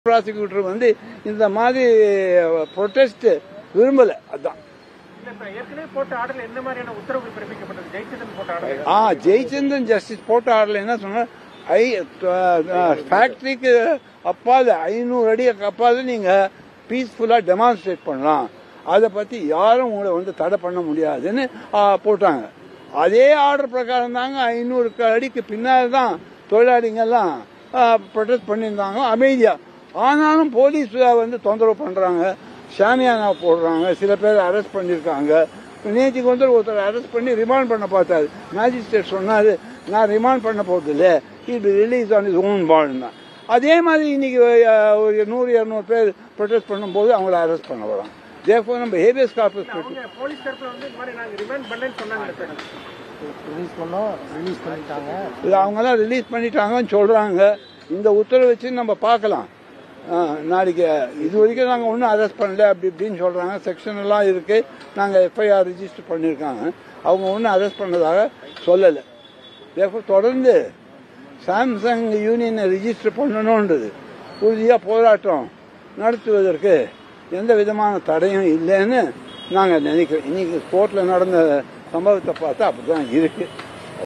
prosecutor வந்து இந்த மாதிரி ப்ரொட்டஸ்ட் விரும்பல அதான் இல்ல இப்ப ஏற்கனவே போட்ட ஆர்டர்ல என்ன மாதிரியான உத்தரவு பிறப்பிக்கப்பட்டது ஜெயச்சந்திரன் போட்ட ஆர்டர் ஆ ஜெயச்சந்திரன் ஜஸ்டிஸ் போட்ட ஆர்டர் என்ன சொன்னா ஐ ஃபேக்டரிக்கு அப்பால ஐநூறு அடி அப்பால நீங்க பீஸ்ஃபுல்லா டெமான்ஸ்ட்ரேட் பண்ணலாம் அதை பத்தி யாரும் உங்களை வந்து தடை பண்ண முடியாதுன்னு ஆ, போட்டாங்க அதே ஆர்டர் பிரகாரம் தாங்க ஐநூறு அடிக்கு பின்னால் தான் தொழிலாளிங்கெல்லாம் ப்ரொடெஸ்ட் பண்ணியிருந்தாங்க அமைதியா ஆனாலும் போலீஸ் வந்து தொந்தரவு பண்றாங்க ஷாமியானா போடுறாங்க சில பேர் அரெஸ்ட் பண்ணியிருக்காங்க நேற்றுக்கு வந்து ஒருத்தர் அரெஸ்ட் பண்ணி ரிமாண்ட் பண்ண பார்த்தாரு மேஜிஸ்ட்ரேட் சொன்னாரு நான் ரிமாண்ட் பண்ண போறது இல்ல இது release on is own bond தான் அதே மாதிரி இன்னைக்கு அஹ், ஒரு நூறு இருநூறு பேர் ப்ரொடெஸ்ட் பண்ணும்போது அவங்கள அரெஸ்ட் பண்ண வரோம் தேர்ஃபோர் நம்ம ஹேபியஸ் கார்பஸ் அவங்க போலீஸ் தரப்புல வந்து இந்த மாதிரி நாங்க ரிமைண்ட் பண்ணேன்னு சொன்னாங்க சார் ரிலீஸ் பண்ணோம் ரிலீஸ் பண்ணிட்டாங்க இது அவங்கெல்லாம் ரிலீஸ் பண்ணிட்டாங்கன்னு சொல்றாங்க இந்த உத்தரவு வச்சு நம்ம பார்க்கலாம் ஆ, நாளைக்கு இது வரைக்கும் நாங்கள் ஒன்றும் அரெஸ்ட் பண்ணல அப்படி இப்படின்னு சொல்றாங்க செக்ஷன் எல்லாம் இருக்கு நாங்கள் எஃப்ஐஆர் ரிஜிஸ்டர் பண்ணியிருக்காங்க அவங்க ஒன்றும் அரெஸ்ட் பண்ணதாக சொல்லலை Therefore, தொடர்ந்து சாம்சங் யூனியனை ரிஜிஸ்டர் பண்ணணுன்றது உறுதியாக போராட்டம் நடத்துவதற்கு எந்த விதமான தடையும் இல்லைன்னு நாங்கள் நினைக்கிறோம் இன்னைக்கு கோர்ட்டில் நடந்த சம்பவத்தை பார்த்தா அப்படிதான் இருக்கு